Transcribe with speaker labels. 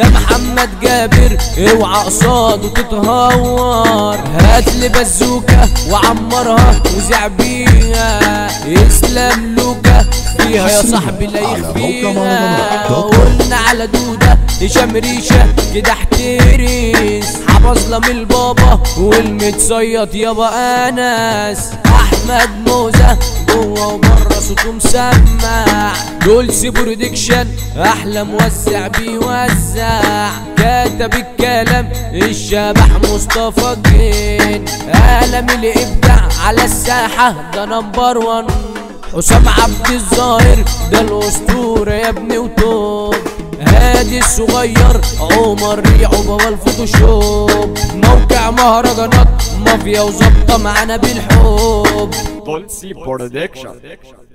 Speaker 1: ده محمد جابر اوعى قصاده تتهور هاتلي بزوكة وعمرها وزع بيها اسلام لوكا فيها يا صاحبي لا
Speaker 2: على موقع
Speaker 1: يخفيها
Speaker 2: مهرجانات دوت كوم.
Speaker 1: قلنا على دودة هشام ريشة كده احترس حبظلة من البابا والمتصيط يابا انس احمد موزة جوه وبره صوته مسمع دولسي برودكشن احلى موزع بيوزع كتب الكلام الشبح مصطفى الجن قلم الابداع على الساحة ده نمبر وان حسام عبد الظاهر ده الاسطورة يا ابني وتوب هادي الصغير عمر ريعو بابا الفوتوشوب موقع مهرجانات مافيا وظبطة معانا بالحب
Speaker 3: Dolce Production.